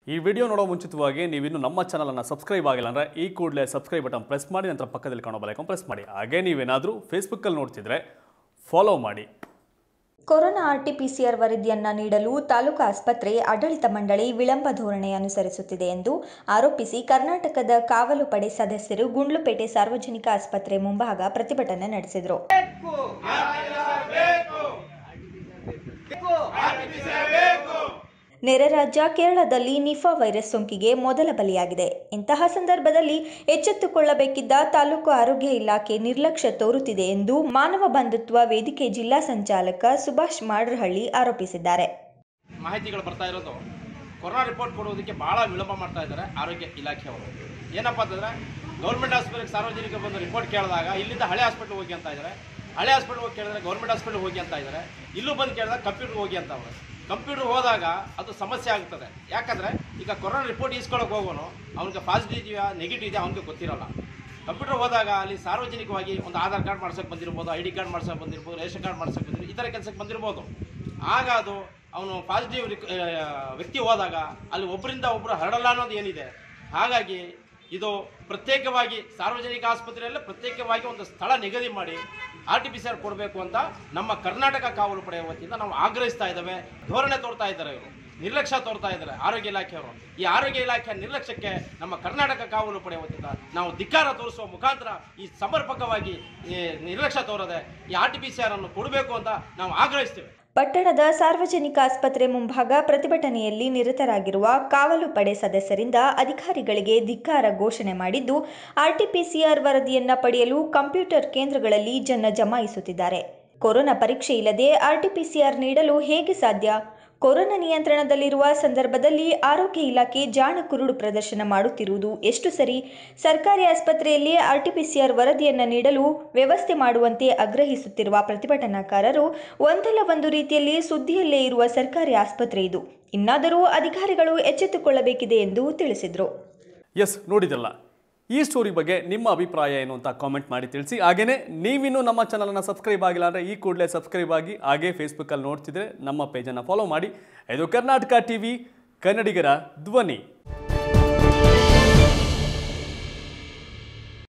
ಈ ವಿಡಿಯೋ ನೋಡೋ ಮುಂಚಿತವಾಗಿ ನೀವಿನ್ನು ನಮ್ಮ ಚಾನಲನ್ನು ಸಬ್ಸ್ಕ್ರೈಬ್ ಆಗಿಲ್ಲ ಅಂದರೆ ಈ ಕೂಡಲೇ ಸಬ್ಸ್ಕ್ರೈಬ್ ಬಟನ್ ಪ್ರೆಸ್ ಮಾಡಿ ನಂತರ ಪಕ್ಕದಲ್ಲಿ ಕಾಣೋ ಬಲೈಕನ್ ಪ್ರೆಸ್ ಮಾಡಿ ಹಾಗೆ ನೀವೇನಾದರೂ ಫೇಸ್ಬುಕ್ಕಲ್ಲಿ ನೋಡ್ತಿದ್ರೆ ಫಾಲೋ ಮಾಡಿ ಕೊರೋನಾ ಆರ್ಟಿಪಿಸಿಆರ್ ವರದಿಯನ್ನ ನೀಡಲು ತಾಲೂಕು ಆಸ್ಪತ್ರೆ ಆಡಳಿತ ಮಂಡಳಿ ವಿಳಂಬ ಧೋರಣೆ ಅನುಸರಿಸುತ್ತಿದೆ ಎಂದು ಆರೋಪಿಸಿ ಕರ್ನಾಟಕದ ಕಾವಲು ಪಡೆ ಸದಸ್ಯರು ಗುಂಡ್ಲುಪೇಟೆ ಸಾರ್ವಜನಿಕ ಆಸ್ಪತ್ರೆ ಮುಂಭಾಗ ಪ್ರತಿಭಟನೆ ನಡೆಸಿದರು ನೆರೆ ರಾಜ್ಯ ಕೇರಳದಲ್ಲಿ ನಿಫಾ ವೈರಸ್ ಸೋಂಕಿಗೆ ಮೊದಲ ಬಲಿಯಾಗಿದೆ ಇಂತಹ ಸಂದರ್ಭದಲ್ಲಿ ಎಚ್ಚೆತ್ತುಕೊಳ್ಳಬೇಕಿದ್ದ ತಾಲೂಕು ಆರೋಗ್ಯ ಇಲಾಖೆ ನಿರ್ಲಕ್ಷ್ಯ ತೋರುತ್ತಿದೆ ಎಂದು ಮಾನವ ಬಂಧುತ್ವ ವೇದಿಕೆ ಜಿಲ್ಲಾ ಸಂಚಾಲಕ ಸುಭಾಷ್ ಮಾಡ್ರಹಳ್ಳಿ ಆರೋಪಿಸಿದ್ದಾರೆ ಮಾಹಿತಿಗಳು ಬರ್ತಾ ಇರೋದು ಕೊರೋನಾ ರಿಪೋರ್ಟ್ ಕೊಡುವುದಕ್ಕೆ ಭಾಳ ವಿಳಂಬ ಮಾಡ್ತಾ ಇದ್ದಾರೆ ಆರೋಗ್ಯ ಇಲಾಖೆಯವರು ಏನಪ್ಪ ಅಂತಂದರೆ ಗೌರ್ಮೆಂಟ್ ಹಾಸ್ಪಿಟಲ್ಗೆ ಸಾರ್ವಜನಿಕ ಬಂದು ರಿಪೋರ್ಟ್ ಕೇಳಿದಾಗ ಇಲ್ಲಿಂದ ಹಳೆ ಹಾಸ್ಪಿಟ್ಲ್ ಹೋಗಿ ಅಂತ ಇದ್ದಾರೆ ಹಳೆ ಹಾಸ್ಪಿಟ್ಲ್ ಹೋಗಿ ಕೇಳಿದ್ರೆ ಗೌರ್ಮೆಂಟ್ ಹಾಸ್ಪಿಟ್ಲ್ ಹೋಗಿ ಅಂತ ಇದ್ದಾರೆ ಇಲ್ಲೂ ಬಂದು ಕೇಳಿದಾಗ ಕಂಪ್ಯೂಟರ್ ಹೋಗಿ ಅಂತ ಅವರು ಕಂಪ್ಯೂಟರ್ ಹೋದಾಗ ಅದು ಸಮಸ್ಯೆ ಆಗ್ತದೆ ಯಾಕಂದರೆ ಈಗ ಕೊರೋನಾ ರಿಪೋರ್ಟ್ ಇಸ್ಕೊಳಕ್ಕೆ ಹೋಗೋನು ಅವ್ನಿಗೆ ಪಾಸಿಟಿವ್ ಇದೆಯಾ ನೆಗೆಟಿವ್ ಇದೆಯಾ ಅವ್ನಿಗೆ ಗೊತ್ತಿರೋಲ್ಲ ಕಂಪ್ಯೂಟರ್ ಹೋದಾಗ ಅಲ್ಲಿ ಸಾರ್ವಜನಿಕವಾಗಿ ಒಂದು ಆಧಾರ್ ಕಾರ್ಡ್ ಮಾಡ್ಸೋಕೆ ಬಂದಿರ್ಬೋದು ಐ ಡಿ ಕಾರ್ಡ್ ಮಾಡ್ಸೋಕೆ ಬಂದಿರ್ಬೋದು ರೇಷನ್ ಕಾರ್ಡ್ ಮಾಡ್ಸೋಕೆ ಬಂದಿರ್ಬೋದು ಈ ಥರ ಕೆಲಸಕ್ಕೆ ಬಂದಿರ್ಬೋದು ಆಗ ಅದು ಅವನು ಪಾಸಿಟಿವ್ ವ್ಯಕ್ತಿ ಹೋದಾಗ ಅಲ್ಲಿ ಒಬ್ಬರಿಂದ ಒಬ್ಬರು ಹರಡಲ್ಲ ಅನ್ನೋದು ಏನಿದೆ ಹಾಗಾಗಿ ಇದು ಪ್ರತ್ಯೇಕವಾಗಿ ಸಾರ್ವಜನಿಕ ಆಸ್ಪತ್ರೆಯಲ್ಲೇ ಪ್ರತ್ಯೇಕವಾಗಿ ಒಂದು ಸ್ಥಳ ನಿಗದಿ ಮಾಡಿ R T P C R ಕೊಡಬೇಕು ಅಂತ ನಮ್ಮ ಕರ್ನಾಟಕ ಕಾವಲು ಪಡೆಯ ವತಿಯಿಂದ ನಾವು ಆಗ್ರಹಿಸ್ತಾ ಇದ್ದೇವೆ ಧೋರಣೆ ತೋರ್ತಾ ಇದ್ದಾರೆ ಇವರು ನಿರ್ಲಕ್ಷ್ಯ ತೋರ್ತಾ ಇದ್ದಾರೆ ಆರೋಗ್ಯ ಇಲಾಖೆಯವರು ಈ ಆರೋಗ್ಯ ಇಲಾಖೆಯ ನಿರ್ಲಕ್ಷ್ಯಕ್ಕೆ ನಮ್ಮ ಕರ್ನಾಟಕ ಕಾವಲು ಪಡೆಯ ವತಿಯಿಂದ ನಾವು ಧಿಕ್ಕಾರ ತೋರಿಸುವ ಮುಖಾಂತರ ಈ ಸಮರ್ಪಕವಾಗಿ ಈ ನಿರ್ಲಕ್ಷ್ಯ ತೋರದೆ ಈ R T P C R ಅನ್ನು ಕೊಡಬೇಕು ಅಂತ ನಾವು ಆಗ್ರಹಿಸ್ತೇವೆ ಪಟ್ಟಣದ ಸಾರ್ವಜನಿಕ ಆಸ್ಪತ್ರೆ ಮುಂಭಾಗ ಪ್ರತಿಭಟನೆಯಲ್ಲಿ ನಿರತರಾಗಿರುವ ಕಾವಲು ಪಡೆ ಸದಸ್ಯರಿಂದ ಅಧಿಕಾರಿಗಳಿಗೆ ಧಿಕ್ಕಾರ ಘೋಷಣೆ ಮಾಡಿದ್ದು ಆರ್ಟಿಪಿಸಿಆರ್ ವರದಿಯನ್ನ ಪಡೆಯಲು ಕಂಪ್ಯೂಟರ್ ಕೇಂದ್ರಗಳಲ್ಲಿ ಜನ ಜಮಾಯಿಸುತ್ತಿದ್ದಾರೆ ಕೊರೋನಾ ಪರೀಕ್ಷೆ ಇಲ್ಲದೆ ಆರ್ಟಿಪಿಸಿಆರ್ ನೀಡಲು ಹೇಗೆ ಸಾಧ್ಯ ಕೊರೋನಾ ನಿಯಂತ್ರಣದಲ್ಲಿರುವ ಸಂದರ್ಭದಲ್ಲಿ ಆರೋಗ್ಯ ಇಲಾಖೆ ಜಾಣ ಕುರುಡು ಪ್ರದರ್ಶನ ಮಾಡುತ್ತಿರುವುದು ಎಷ್ಟು ಸರಿ ಸರ್ಕಾರಿ ಆಸ್ಪತ್ರೆಯಲ್ಲಿ ಆರ್ಟಿಪಿಸಿಆರ್ ವರದಿಯನ್ನು ನೀಡಲು ವ್ಯವಸ್ಥೆ ಮಾಡುವಂತೆ ಆಗ್ರಹಿಸುತ್ತಿರುವ ಪ್ರತಿಭಟನಾಕಾರರು ಒಂದಲ್ಲ ಒಂದು ರೀತಿಯಲ್ಲಿ ಸುದ್ದಿಯಲ್ಲೇ ಇರುವ ಸರ್ಕಾರಿ ಆಸ್ಪತ್ರೆ ಇದು ಇನ್ನಾದರೂ ಅಧಿಕಾರಿಗಳು ಎಚ್ಚೆತ್ತುಕೊಳ್ಳಬೇಕಿದೆ ಎಂದು ತಿಳಿಸಿದರು ಎಸ್ ನೋಡಿದ್ರಲ್ಲ ಈ ಸ್ಟೋರಿ ಬಗ್ಗೆ ನಿಮ್ಮ ಅಭಿಪ್ರಾಯ ಏನು ಅಂತ ಕಾಮೆಂಟ್ ಮಾಡಿ ತಿಳಿಸಿ ಹಾಗೆಯೇ ನೀವಿನ್ನೂ ನಮ್ಮ ಚಾನಲನ್ನು ಸಬ್ಸ್ಕ್ರೈಬ್ ಆಗಿಲ್ಲ ಅಂದರೆ ಈ ಕೂಡಲೇ ಸಬ್ಸ್ಕ್ರೈಬ್ ಆಗಿ ಹಾಗೇ ಫೇಸ್ಬುಕ್ಕಲ್ಲಿ ನೋಡ್ತಿದ್ರೆ ನಮ್ಮ ಪೇಜನ್ನು ಫಾಲೋ ಮಾಡಿ ಇದು ಕರ್ನಾಟಕ ಟಿ ವಿ ಕನ್ನಡಿಗರ ಧ್ವನಿ